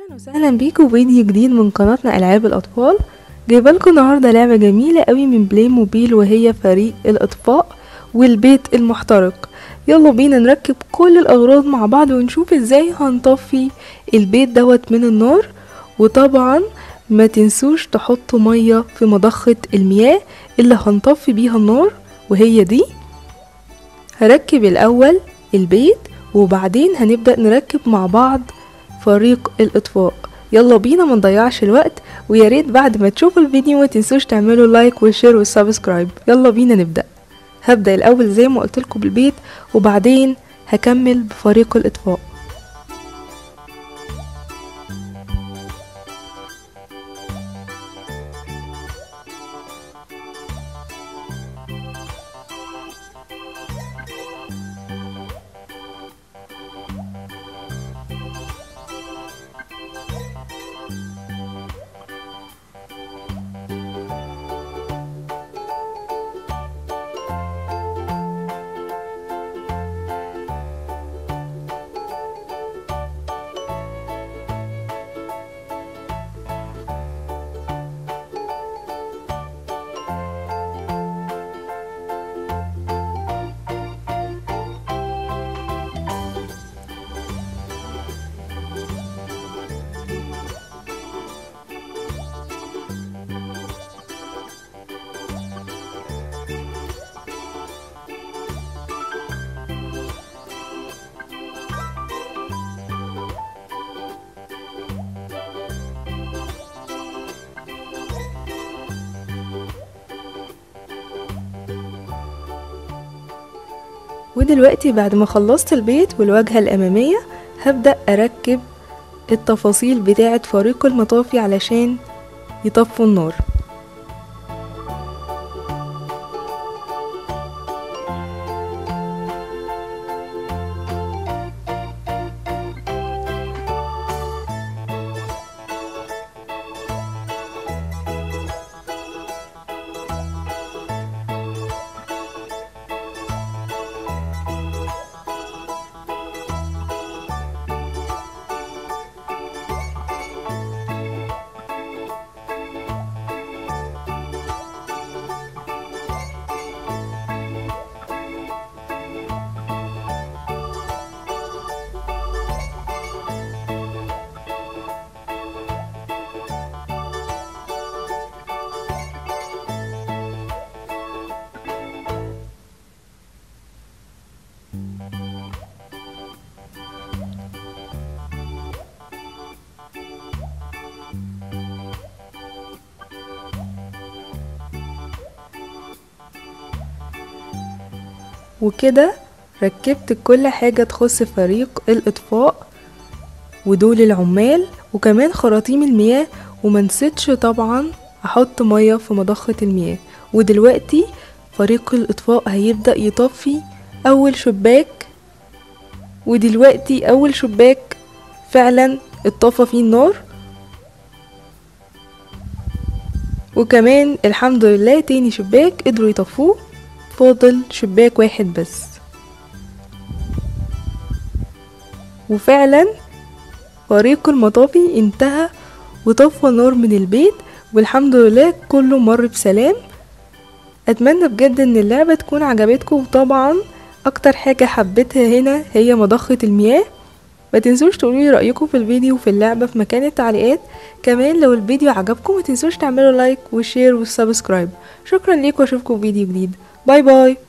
وسهلا بيكم فيديو جديد من قناتنا العاب الاطفال جايبه لكم النهارده لعبه جميله قوي من بلاي موبيل وهي فريق الاطفاء والبيت المحترق يلا بينا نركب كل الاغراض مع بعض ونشوف ازاي هنطفي البيت دوت من النار وطبعا ما تنسوش تحطوا ميه في مضخه المياه اللي هنطفي بيها النار وهي دي هركب الاول البيت وبعدين هنبدا نركب مع بعض فريق الاطفاء يلا بينا ما نضيعش الوقت ويا ريت بعد ما تشوفوا الفيديو ما تنسوش تعملوا لايك وشير وسبسكرايب يلا بينا نبدا هبدا الاول زي ما قلت لكم بالبيت وبعدين هكمل بفريق الاطفاء ودلوقتي بعد ما خلصت البيت والواجهة الأمامية هبدأ أركب التفاصيل بتاعة فريق المطافي علشان يطفوا النار وكده ركبت كل حاجة تخص فريق الإطفاء ودول العمال وكمان خراطيم المياه ومنسيتش طبعا أحط مية في مضخة المياه ودلوقتي فريق الإطفاء هيبدأ يطفي أول شباك ودلوقتي أول شباك فعلا اتطفى فيه النار وكمان الحمد لله تاني شباك قدروا يطفوه فاضل شباك واحد بس وفعلا فريق المطافي انتهى وطفى نار من البيت والحمد لله كله مر بسلام اتمنى بجد ان اللعبة تكون عجبتكم وطبعا اكتر حاجة حبيتها هنا هي مضخة المياه ما تنسوش تقولوا رأيكم في الفيديو وفي اللعبة في مكان التعليقات كمان لو الفيديو عجبكم ما تنسوش تعملوا لايك وشير وسبسكرايب شكرا ليكم واشوفكم في فيديو جديد باي باي